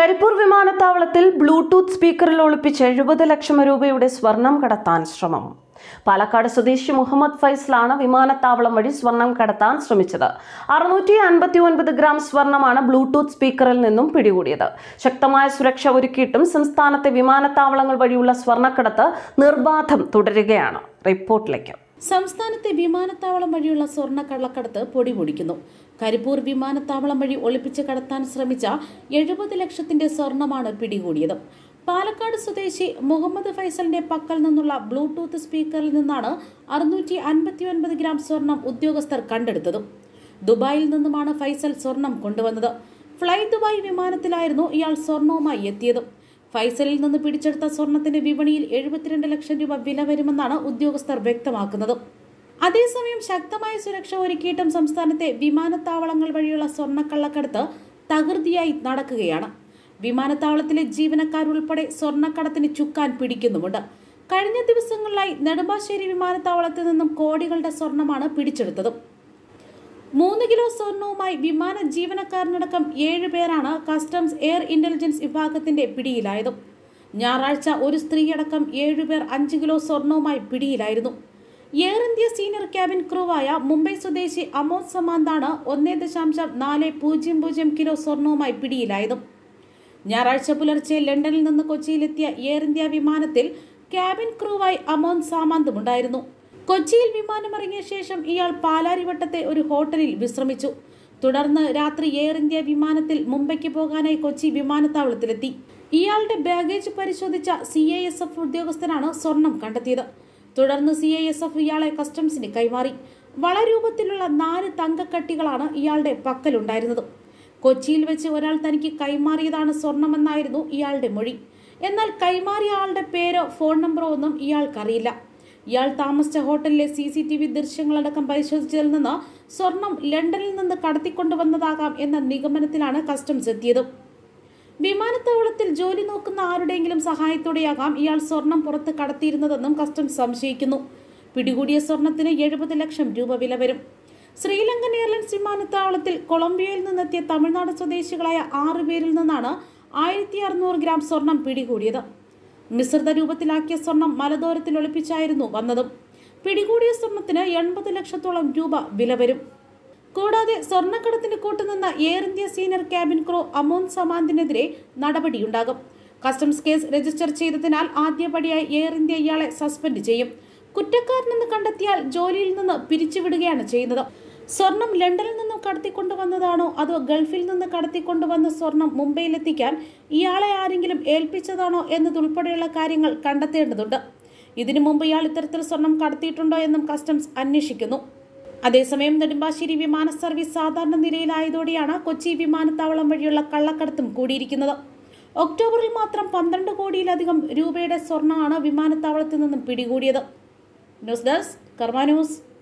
കരിപ്പൂർ വിമാനത്താവളത്തിൽ ബ്ലൂടൂത്ത് സ്പീക്കറിൽ ഒളിപ്പിച്ച് എഴുപത് ലക്ഷം രൂപയുടെ സ്വർണം കടത്താൻ ശ്രമം പാലക്കാട് സ്വദേശി മുഹമ്മദ് ഫൈസലാണ് വിമാനത്താവളം വഴി സ്വർണം കടത്താൻ ശ്രമിച്ചത് അറുന്നൂറ്റി അൻപത്തി ഒൻപത് ഗ്രാം സ്വർണമാണ് ബ്ലൂടൂത്ത് സ്പീക്കറിൽ നിന്നും പിടികൂടിയത് ശക്തമായ സുരക്ഷ ഒരുക്കിയിട്ടും സംസ്ഥാനത്തെ വിമാനത്താവളങ്ങൾ വഴിയുള്ള സ്വർണ്ണക്കടത്ത് നിർബാധം തുടരുകയാണ് റിപ്പോർട്ടിലേക്ക് സംസ്ഥാനത്തെ വിമാനത്താവളം വഴിയുള്ള സ്വർണ്ണ കള്ളക്കടത്ത് പൊടിപൊടിക്കുന്നു കരിപ്പൂർ വിമാനത്താവളം വഴി ഒളിപ്പിച്ച് കടത്താൻ ശ്രമിച്ച എഴുപത് ലക്ഷത്തിന്റെ സ്വർണമാണ് പിടികൂടിയത് പാലക്കാട് സ്വദേശി മുഹമ്മദ് ഫൈസലിന്റെ പക്കൽ നിന്നുള്ള ബ്ലൂടൂത്ത് സ്പീക്കറിൽ നിന്നാണ് അറുന്നൂറ്റി അൻപത്തി ഒൻപത് ഗ്രാം സ്വർണം ഉദ്യോഗസ്ഥർ കണ്ടെടുത്തത് ദുബായിൽ നിന്നുമാണ് ഫൈസൽ സ്വർണം കൊണ്ടുവന്നത് ഫ്ലൈ ദുബായ് വിമാനത്തിലായിരുന്നു ഇയാൾ സ്വർണവുമായി എത്തിയത് ഫൈസലിൽ നിന്ന് പിടിച്ചെടുത്ത സ്വർണത്തിന്റെ വിപണിയിൽ എഴുപത്തിരണ്ട് ലക്ഷം രൂപ വില വരുമെന്നാണ് ഉദ്യോഗസ്ഥർ വ്യക്തമാക്കുന്നത് അതേസമയം ശക്തമായ സുരക്ഷ ഒരുക്കിയിട്ടും സംസ്ഥാനത്തെ വിമാനത്താവളങ്ങൾ വഴിയുള്ള സ്വർണ്ണക്കള്ളക്കടത്ത് തകൃതിയായി നടക്കുകയാണ് വിമാനത്താവളത്തിലെ ജീവനക്കാരുൾപ്പെടെ സ്വർണ്ണക്കടത്തിന് ചുക്കാൻ പിടിക്കുന്നുമുണ്ട് കഴിഞ്ഞ ദിവസങ്ങളിലായി നെടുമ്പാശ്ശേരി വിമാനത്താവളത്തിൽ നിന്നും കോടികളുടെ സ്വർണമാണ് പിടിച്ചെടുത്തത് മൂന്ന് കിലോ സ്വർണവുമായി വിമാന ജീവനക്കാരനടക്കം ഏഴ് പേരാണ് കസ്റ്റംസ് എയർ ഇന്റലിജൻസ് വിഭാഗത്തിന്റെ പിടിയിലായത് ഞായറാഴ്ച ഒരു സ്ത്രീയടക്കം ഏഴുപേർ അഞ്ച് കിലോ സ്വർണവുമായി പിടിയിലായിരുന്നു എയർ ഇന്ത്യ സീനിയർ ക്യാബിൻ ക്രൂവായ മുംബൈ സ്വദേശി അമോദ് സമാന്താണ് ഒന്നേ ദശാംശം നാല് പൂജ്യം പൂജ്യം കിലോ സ്വർണവുമായി പിടിയിലായത് ഞായറാഴ്ച പുലർച്ചെ ലണ്ടനിൽ നിന്ന് കൊച്ചിയിലെത്തിയ എയർ ഇന്ത്യ വിമാനത്തിൽ ക്യാബിൻ ക്രൂവായി അമോൻ സാമാന്തും ഉണ്ടായിരുന്നു കൊച്ചിയിൽ വിമാനമിറങ്ങിയ ശേഷം ഇയാൾ പാലാരിവട്ടത്തെ ഒരു ഹോട്ടലിൽ വിശ്രമിച്ചു തുടർന്ന് രാത്രി എയർ ഇന്ത്യ വിമാനത്തിൽ മുംബൈക്ക് പോകാനായി കൊച്ചി വിമാനത്താവളത്തിലെത്തി ഇയാളുടെ ബാഗേജ് പരിശോധിച്ച സി ഐ എസ് എഫ് ഉദ്യോഗസ്ഥനാണ് സ്വർണം കണ്ടെത്തിയത് തുടർന്ന് സി ഐ എസ് എഫ് ഇയാളെ കസ്റ്റംസിന് കൈമാറി വളരൂപത്തിലുള്ള നാല് തങ്കക്കട്ടികളാണ് ഇയാളുടെ പക്കലുണ്ടായിരുന്നത് കൊച്ചിയിൽ വെച്ച് ഒരാൾ തനിക്ക് കൈമാറിയതാണ് സ്വർണമെന്നായിരുന്നു ഇയാളുടെ മൊഴി എന്നാൽ കൈമാറിയ ആളുടെ പേരോ ഫോൺ നമ്പറോ ഒന്നും ഇയാൾക്കറിയില്ല ഇയാൾ താമസിച്ച ഹോട്ടലിലെ സി സി ടി വി ദൃശ്യങ്ങളടക്കം പരിശോധിച്ചതിൽ നിന്ന് സ്വർണം ലണ്ടനിൽ നിന്ന് കടത്തിക്കൊണ്ടുവന്നതാകാം എന്ന നിഗമനത്തിലാണ് കസ്റ്റംസ് എത്തിയത് വിമാനത്താവളത്തിൽ ജോലി നോക്കുന്ന ആരുടെയെങ്കിലും സഹായത്തോടെയാകാം ഇയാൾ സ്വർണം പുറത്ത് കടത്തിയിരുന്നതെന്നും കസ്റ്റംസ് സംശയിക്കുന്നു പിടികൂടിയ സ്വർണത്തിന് എഴുപത് ലക്ഷം രൂപ വില വരും ശ്രീലങ്കൻ എയർലൈൻസ് വിമാനത്താവളത്തിൽ കൊളംബിയയിൽ നിന്നെത്തിയ തമിഴ്നാട് സ്വദേശികളായ ആറ് പേരിൽ നിന്നാണ് ആയിരത്തി അറുന്നൂറ് ഗ്രാം സ്വർണം പിടികൂടിയത് മിശ്രിത രൂപത്തിലാക്കിയ സ്വർണം മലദോരത്തിൽ ഒളിപ്പിച്ചായിരുന്നു വന്നതും പിടികൂടിയ സ്വർണത്തിന് എൺപത് ലക്ഷത്തോളം രൂപ വില വരും കൂടാതെ സ്വർണ്ണക്കടത്തിന് കൂട്ടുനിന്ന Air India senior cabin crew Amon സമാന്തിനെതിരെ നടപടിയുണ്ടാകും കസ്റ്റംസ് കേസ് രജിസ്റ്റർ ചെയ്തതിനാൽ ആദ്യപടിയായി എയർ ഇന്ത്യ ഇയാളെ സസ്പെൻഡ് ചെയ്യും കുറ്റക്കാരനെന്ന് കണ്ടെത്തിയാൽ ജോലിയിൽ നിന്ന് പിരിച്ചുവിടുകയാണ് ചെയ്യുന്നത് സ്വർണം ലണ്ടനിൽ നിന്നും കടത്തിക്കൊണ്ടുവന്നതാണോ അതോ ഗൾഫിൽ നിന്ന് കടത്തിക്കൊണ്ടുവന്ന സ്വർണം മുംബൈയിലെത്തിക്കാൻ ഇയാളെ ആരെങ്കിലും ഏൽപ്പിച്ചതാണോ എന്നതുൾപ്പെടെയുള്ള കാര്യങ്ങൾ കണ്ടെത്തേണ്ടതുണ്ട് ഇതിനു മുമ്പ് ഇയാൾ ഇത്തരത്തിൽ സ്വർണം കടത്തിയിട്ടുണ്ടോ എന്നും കസ്റ്റംസ് അന്വേഷിക്കുന്നു അതേസമയം നെടുമ്പാശ്ശേരി വിമാന സർവീസ് സാധാരണ നിലയിലായതോടെയാണ് കൊച്ചി വിമാനത്താവളം വഴിയുള്ള കള്ളക്കടത്തും കൂടിയിരിക്കുന്നത് ഒക്ടോബറിൽ മാത്രം പന്ത്രണ്ട് കോടിയിലധികം രൂപയുടെ സ്വർണ്ണമാണ് വിമാനത്താവളത്തിൽ നിന്നും പിടികൂടിയത് ന്യൂസ് ഡെസ്ക് കർമ്മ ന്യൂസ്